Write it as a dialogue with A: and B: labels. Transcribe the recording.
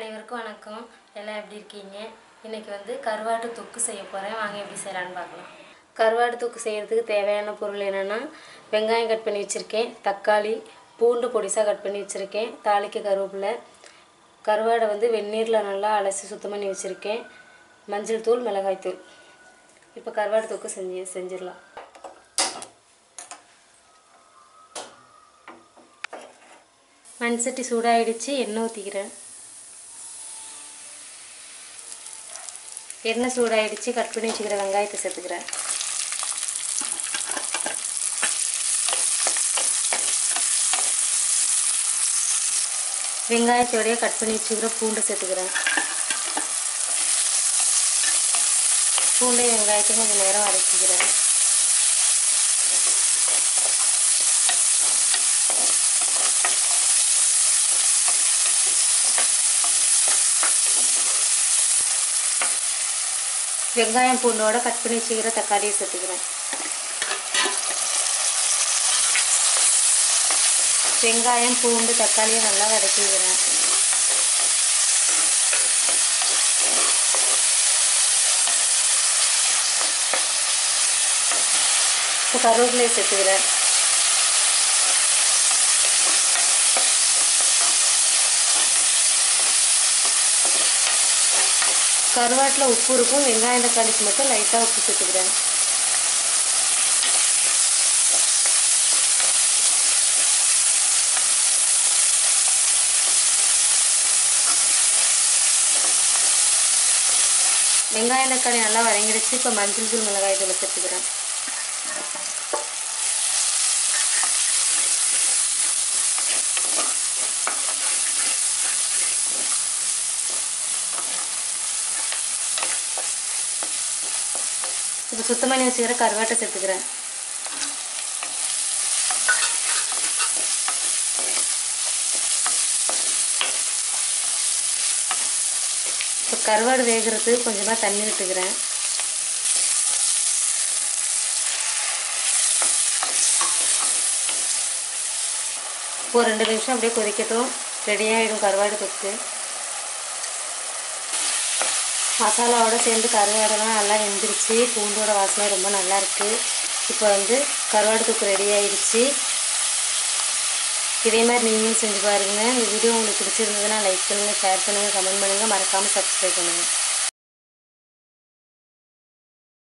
A: அனைவருக்கும் வணக்கம் எல்லாம் எப்படி இருக்கீங்க இன்னைக்கு வந்து கருவாட்டு தொக்கு செய்ய போகிறேன் வாங்க எப்படி செய்யலான்னு பார்க்கலாம் கருவாட்டு தொக்கு செய்கிறதுக்கு தேவையான பொருள் என்னென்னா வெங்காயம் கட் பண்ணி வச்சுருக்கேன் தக்காளி பூண்டு பொடிசாக கட் பண்ணி வச்சுருக்கேன் தாளிக்க கருவேப்பிலை கருவாடை வந்து வெந்நீரில் நல்லா அலசி சுத்தம் பண்ணி வச்சுருக்கேன் மஞ்சள் தூள் மிளகாய் தூள் இப்போ கருவாட்டு தொக்கு செஞ்சு செஞ்சிடலாம் மண் சட்டி சூடாயிடுச்சு எண்ணெய் ஊற்றிக்கிறேன் எண்ணெய் சூடாயிடுச்சு கட் பண்ணி வச்சுக்கிற வெங்காயத்தை சேர்த்துக்கிறேன் வெங்காயத்தோடய கட் பண்ணி வச்சுக்கிற பூண்டு சேர்த்துக்கிறேன் பூண்டையும் வெங்காயத்தையும் கொஞ்சம் நேரம் வதக்கிக்கிறேன் வெங்காயம் பூண்டோட கட் பண்ணி வச்சுக்கிற தக்காளியை சேர்த்துக்கிறேன் வெங்காயம் பூண்டு தக்காளியை நல்லா வதக்கிக்கிறேன் இப்போ கருவேப்பிலையை சேர்த்துக்கிறேன் கருவாட்டில் உப்பு இருக்கும் வெங்காயம் தக்காளிக்கு மட்டும் லைட்டாக உப்பு சேர்த்துக்கிறேன் வெங்காயம் தக்காளி நல்லா வதங்கிடுச்சு இப்போ மஞ்சள் தூள் மிளகாய் தூள் சேர்த்துக்கிறேன் இப்போ சுத்தம் பண்ணி வச்சுக்கிற கருவாட்டை சேர்த்துக்கிறேன் இப்போ கருவாடு வேகிறதுக்கு கொஞ்சமாக தண்ணி விட்டுக்கிறேன் ஒரு ரெண்டு நிமிஷம் அப்படியே கொதிக்கட்டும் ரெடியாகிடும் கருவாடு தொக்கு மசாலாவோட சேர்ந்து கருவாடெல்லாம் நல்லா வெந்துருச்சு பூண்டோட வாசனை ரொம்ப நல்லா இருக்குது இப்போ வந்து கருவாடு தொக்கு ரெடி ஆயிடுச்சு இதே மாதிரி நீங்களும் செஞ்சு பாருங்கள் இந்த வீடியோ உங்களுக்கு பிடிச்சிருந்ததுன்னா லைக் பண்ணுங்கள் ஷேர் பண்ணுங்கள் கமெண்ட் பண்ணுங்கள் மறக்காமல் சப்ஸ்கிரைப் பண்ணுங்கள்